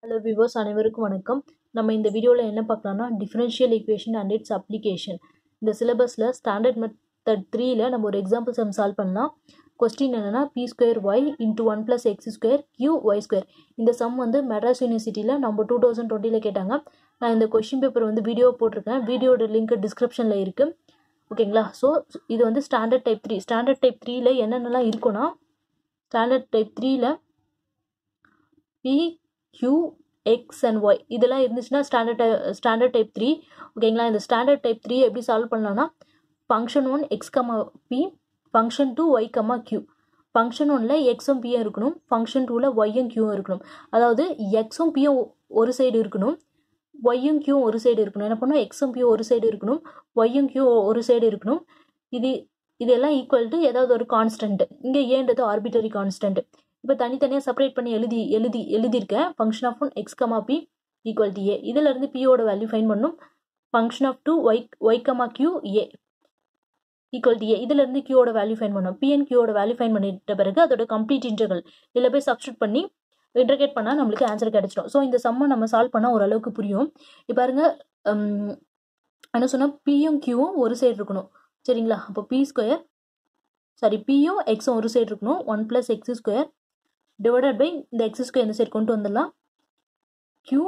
hello viewers அனைவருக்கும் வணக்கம் நம்ம இந்த வீடியோவில் என்ன பார்க்கலாம்னா differential equation and its application இந்த சிலபஸில் ஸ்டாண்டர்ட் மெத்தட் த்ரீல நம்ம ஒரு எக்ஸாம்பிள் சம் சால்வ் பண்ணலாம் கொஸ்டின் என்னென்னா P square Y into one plus X square Q Y square இந்த சம் வந்து மெட்ராஸ் யூனிவர்சிட்டியில் நம்ம டூ தௌசண்ட் டுவெண்ட்டியில் கேட்டாங்க நான் இந்த கொஸ்டின் பேப்பர் வந்து வீடியோ போட்டிருக்கேன் வீடியோட லிங்க் டிஸ்கிரிப்ஷனில் இருக்குது ஓகேங்களா ஸோ இது வந்து standard type three standard type த்ரீல என்னென்னலாம் இருக்குன்னா ஸ்டாண்டர்ட் டைப் த்ரீல P Q X and Y இதெல்லாம் இருந்துச்சுன்னா ஸ்டாண்டர்ட் ஸ்டாண்டர்ட் டைப் த்ரீ ஓகேங்களா இந்த ஸ்டாண்டர்ட் டைப் த்ரீ எப்படி சால்வ் பண்ணலாம்னா function one X comma P function two Y comma Q function ஒன்னில் எக்ஸும் பியும் இருக்கணும் ஃபங்க்ஷன் டூவில் ஒய்யும் கியூவும் இருக்கணும் அதாவது எக்ஸும் பியும் ஒரு சைடு இருக்கணும் ஒய்யும் கியூவும் ஒரு சைடு இருக்கணும் என்ன பண்ணணும் எக்ஸும் பியும் ஒரு சைடு இருக்கணும் ஒய்யும் கியூ ஒரு சைடு இருக்கணும் இது இதெல்லாம் ஈக்குவல் டு ஏதாவது ஒரு கான்ஸ்டன்ட் இங்கே ஏன்றது ஆர்பிட்டரி கான்ஸ்டன்ட் இப்போ தனித்தனியாக செப்பரேட் பண்ணி எழுதி எழுதி எழுதியிருக்கேன் function of one X comma P equal to A இதிலிருந்து பியோட வேல்யூ ஃபைன் பண்ணும் function of two Y Y comma Q A equal to A இதிலிருந்து கியூவோட வேல்யூ ஃபைன் பண்ணோம் பிஎன் கியூவோட வேல்யூ ஃபைன் பண்ணிட்ட பிறகு அதோட கம்ப்ளீட் இன்டர்கல் இதில் போய் சப்ஸ்டியூட் பண்ணி இன்டர்கேட் பண்ணால் நம்மளுக்கு ஆன்சர் கிடச்சிடும் ஸோ இந்த சம்மை நம்ம சால்வ் பண்ணால் ஓரளவுக்கு புரியும் இப்போ பாருங்க என்ன சொன்னால் பியும் கியூவும் ஒரு சைடு இருக்கணும் சரிங்களா அப்போ பி ஸ்கொயர் சாரி பியும் எக்ஸும் ஒரு சைடு இருக்கணும் one plus X square divided by இந்த எக்ஸ் ஸ்கொயர் இந்த சைடு கொண்டு வந்துடலாம் கியூ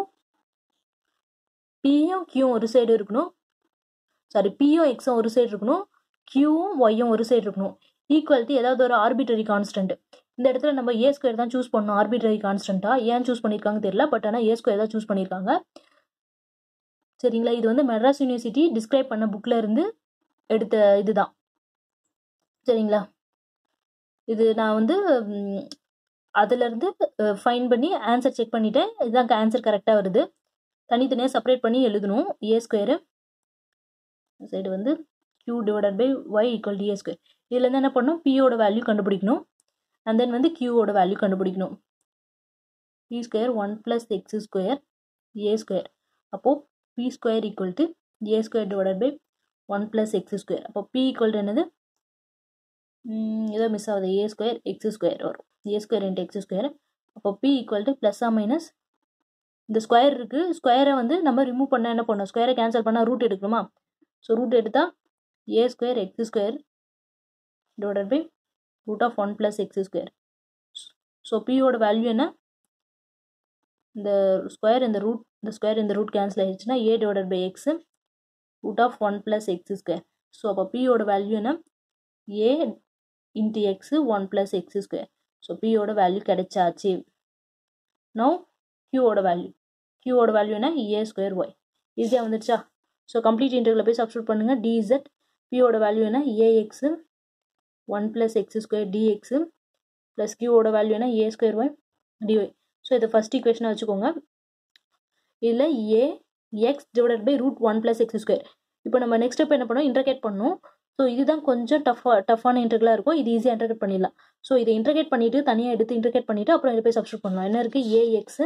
பியும் கியூவும் ஒரு சைடு இருக்கணும் சாரி பியும் எக்ஸும் ஒரு சைடு இருக்கணும் கியூவும் ஒய்யும் ஒரு சைடு இருக்கணும் ஈக்குவல்ட்டி ஏதாவது ஒரு ஆர்பிட்டரி கான்ஸ்டன்ட் இந்த இடத்துல நம்ம ஏ ஸ்கொயர் தான் சூஸ் பண்ணணும் ஆர்பிட்டரி கான்ஸ்டண்ட்டாக ஏன் சூஸ் பண்ணியிருக்காங்க தெரியல பட் ஆனால் ஏ ஸ்கொயர் தான் சூஸ் பண்ணியிருக்காங்க சரிங்களா இது வந்து மெட்ராஸ் யூனிவர்சிட்டி டிஸ்கிரைப் பண்ண புக்கில் இருந்து எடுத்த இதுதான் சரிங்களா இது நான் வந்து அதுலேருந்து ஃபைன் பண்ணி ஆன்சர் செக் பண்ணிவிட்டேன் இதுதான் ஆன்சர் கரெக்டாக வருது தனித்தனியாக செப்பரேட் பண்ணி எழுதணும் ஏ ஸ்கொயரு சைடு வந்து Q divided by Y equal D A square இதுலேருந்து என்ன பண்ணணும் பியோட வேல்யூ கண்டுபிடிக்கணும் அண்ட் தென் வந்து கியூவோட வேல்யூ கண்டுபிடிக்கணும் P square one plus X square A square அப்போது P square equal to A square divided by one plus X square அப்போ பி ஈக்குவல் டு என்னது ஏதோ மிஸ் ஆகுது ஏ ஸ்கொயர் எக்ஸ் ஸ்கொயர் வரும் A square into X square அப்போ P equal to ப்ளஸ்ஸா minus இந்த square இருக்குது ஸ்கொயரை வந்து நம்ம ரிமூவ் பண்ண என்ன பண்ணோம் ஸ்கொயரை கேன்சல் பண்ணால் ரூட் எடுக்கணுமா ஸோ ரூட் எடுத்தால் A square X square divided by root of one plus X square so பியோட வேல்யூ என்ன இந்த ஸ்கொயர் இந்த ரூட் இந்த ஸ்கொயர் இந்த ரூட் கேன்சல் ஆயிடுச்சுன்னா A divided by X root of one plus X square so அப்போ பியோட வேல்யூ என்ன A into X one plus X square so பியோட வேல்யூ கிடைச்சாச்சு நோ கியூவோட வேல்யூ கியூவோட வேல்யூ என்ன ஏ ஸ்கொயர் ஒய் ஈஸியாக வந்துருச்சா ஸோ கம்ப்ளீட் இன்டர்வில் போய் சப்ஸ்டியூட் பண்ணுங்கள் டிஇசட் பியோட வேல்யூ என்ன ax one plus X square dx plus கியூவோட வேல்யூ என்ன A square Y dy so இதை ஃபஸ்ட் ஈக்குவேஷனாக வச்சுக்கோங்க இதில் A X divided by root one plus X square இப்போ நம்ம நெக்ஸ்ட் ஸ்டெப் என்ன பண்ணோம் இன்டர்கேட் பண்ணணும் ஸோ இதுதான் கொஞ்சம் டஃப்பாக டஃப்பான இன்டர்கலாக இருக்கும் இது ஈஸியாக இன்டர்கேட் பண்ணிடலாம் ஸோ இதை இன்டர்கேட் பண்ணிவிட்டு தனியாக எடுத்து இன்டர்கேட் பண்ணிவிட்டு அப்புறம் இதை போய் சப்ஸ்டியூட் பண்ணலாம் என்ன இருக்குது ஏஎக்ஸு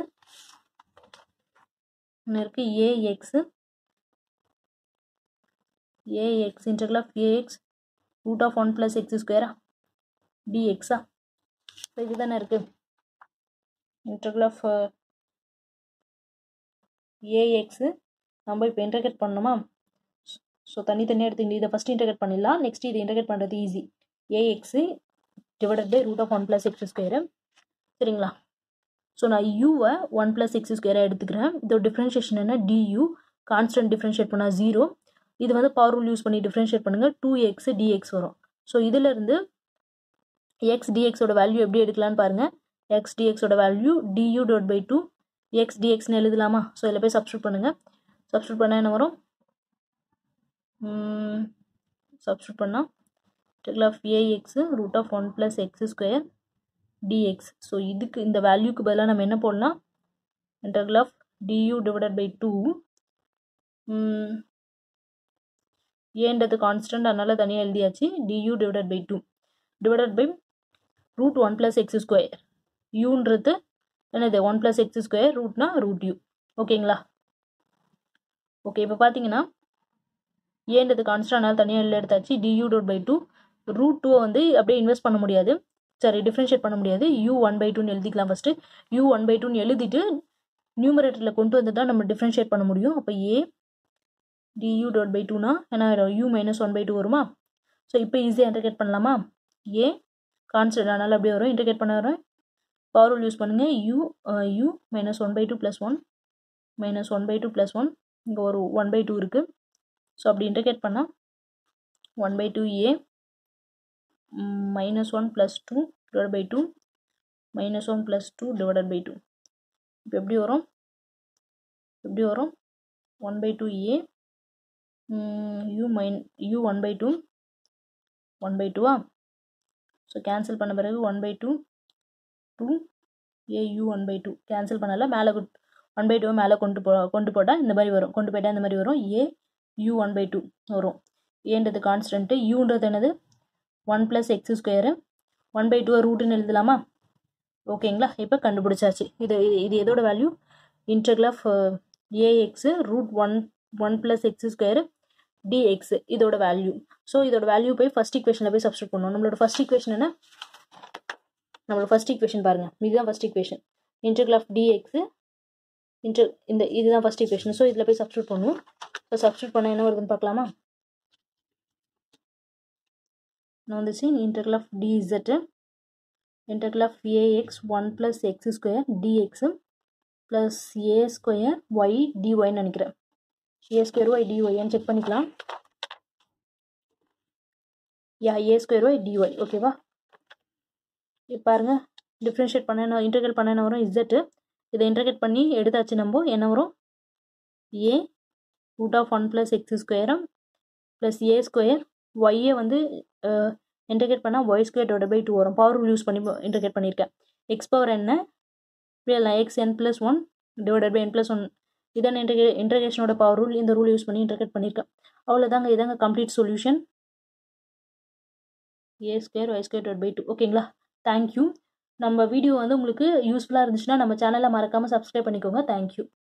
ஒன்று இருக்குது ax ax integral of ax root of one plus X ஸ்கொயரா டிஎக்ஸா ஸோ இது தானே இருக்குது இன்டர்கல் ஆஃப் ஏஎக்ஸு நம்ம இப்போ இன்டர்கேட் பண்ணணுமா ஸோ தனித்தனியாக எடுத்து இதை ஃபஸ்ட்டு இன்டர்கேட் பண்ணிடலாம் நெக்ஸ்ட் இதை இன்டர்கேட் பண்ணுறது easy ax divided by root of one plus X square சரிங்களா ஸோ நான் யூவை ஒன் ப்ளஸ் எக்ஸ் ஸ்கொயராக எடுத்துக்கிறேன் இதோட டிஃப்ரென்ஷியேஷன் என்ன டியூ கான்ஸ்டன்ட் டிஃப்ரென்ஷியேட் பண்ணால் ஜீரோ இது வந்து பவர் ரூல் யூஸ் பண்ணி டிஃப்ரென்ஷியேட் பண்ணுங்கள் டூ எக்ஸ் டிஎக்ஸ் வரும் ஸோ இதிலிருந்து எக்ஸ் டிஎக்ஸோட வேல்யூ எப்படி எடுக்கலான்னு பாருங்கள் எக்ஸ் டிஎக்ஸோட value du dot by two X டிஎக்ஸ்னு எழுதலாமா ஸோ இதில் போய் சப்ஸ்டியூட் பண்ணுங்கள் சப்ஸ்டியூட் பண்ணால் என்ன வரும் சப்ஸ்டியூட் பண்ணால் del of ax root of one plus X square dx so இதுக்கு இந்த வேல்யூக்கு பதிலாக நம்ம என்ன போடலாம் integral of du divided by two ஏன்றது கான்ஸ்டன்ட் அதனால் தனியாக எழுதியாச்சு du divided by two divided by root one plus X square யூன்றது என்னது ஒன் ப்ளஸ் எக்ஸ் ஸ்கொயர் ரூட்னா ரூட் யூ ஓகேங்களா ஓகே இப்போ பார்த்தீங்கன்னா ஏன்றது கான்ஸ்டன்ட் அதனால் தனியாக எழுதி எடுத்தாச்சு du dot by two root டூவை வந்து அப்படியே இன்வெஸ்ட் பண்ண முடியாது சரி டிஃப்ரென்ஷியேட் பண்ண முடியாது யூ ஒன் பை டூன்னு எழுதிக்கலாம் ஃபஸ்ட்டு யூ ஒன் பை டூன்னு எழுதிட்டு நியூமரேட்டரில் கொண்டு வந்து தான் நம்ம டிஃப்ரென்ஷியேட் பண்ண முடியும் அப்போ ஏ டியூ டாட் பை டூனா என்ன ஆகிடும் U minus one by two வருமா ஸோ இப்போ ஈஸியாக இன்டர்கேட் பண்ணலாமா ஏ கான்ஸ்டன்ட் அதனால் அப்படியே வரும் இன்டர்கேட் பண்ண வரும் பவர் ரூல் யூஸ் பண்ணுங்கள் U U minus one by two plus one minus one by two plus one இங்கே ஒரு ஒன் பை டூ இருக்குது ஸோ அப்படி இன்டர்கேட் பண்ணால் one by two A minus one plus two divide by two minus one plus two divided by two இப்போ எப்படி வரும் எப்படி வரும் one by two A U minus U one by two one by டூவா so cancel பண்ண பிறகு one by two two A U one by two cancel பண்ணல மேலே ஒன் பை டூ மேலே கொண்டு போ கொண்டு போட்டால் இந்த மாதிரி வரும் கொண்டு போயிட்டால் இந்த மாதிரி வரும் A U one by two வரும் ஏன்றது கான்ஸ்டன்ட்டு யூன்றது என்னது one plus X square one by two ரூட்டுன்னு எழுதலாமா ஓகேங்களா இப்போ கண்டுபிடிச்சாச்சு இது இது எதோட வேல்யூ integral of ax root one one plus X square dx இதோட வேல்யூ ஸோ இதோட வேல்யூ போய் ஃபஸ்ட் ஈக்குவேஷனில் போய் சப்ஸ்டியூட் பண்ணணும் நம்மளோட ஃபஸ்ட் ஈக்குவேஷன் என்ன நம்மளோட ஃபஸ்ட் ஈக்குவேஷன் பாருங்கள் இதுதான் first equation integral of dx இன்டர் இந்த இதுதான் ஃபஸ்ட் ஈக்குவேஷன் ஸோ இதில் போய் சப்ஸ்டியூட் பண்ணுவோம் ஸோ சப்ஸ்டியூட் பண்ண என்ன வருதுன்னு பார்க்கலாமா நான் வந்துச்சு integral of dz integral of ax 1 plus x square dx plus a square y dy நினைக்கிறேன் a square y dy ன்னு செக் பண்ணிக்கலாம் யா a square y dy ஓகேவா இப்போ பாருங்க டிஃப்ரென்ஷியேட் பண்ண என்ன இன்டர்கேட் பண்ண என்ன வரும் இசட்டு இதை இன்டர்கேட் பண்ணி எடுத்தாச்சு நம்ம என்ன வரும் A root of one plus X ஸ்கொயரம் ப்ளஸ் ஏ ஸ்கொயர் ஒய்யை வந்து இன்டர்கேட் பண்ணால் Y square divide by two வரும் பவர் ரூல் யூஸ் பண்ணி இன்டர்கேட் பண்ணியிருக்கேன் எக்ஸ் பவர் என்ன இப்படியே X N plus one divided by N plus one இதான் இன்டர்கே இன்டர்கேஷனோட பவர் ரூல் இந்த ரூல் யூஸ் பண்ணி இன்டர்கேட் பண்ணியிருக்கேன் அவ்வளோதாங்க இதாங்க complete solution A square Y square divide by two ஓகேங்களா தேங்க்யூ நம்ம வீடியோ வந்து உங்களுக்கு யூஸ்ஃபுல்லாக இருந்துச்சுன்னா நம்ம சேனலை மறக்காமல் சப்ஸ்கிரைப் பண்ணிக்கோங்க தேங்க்யூ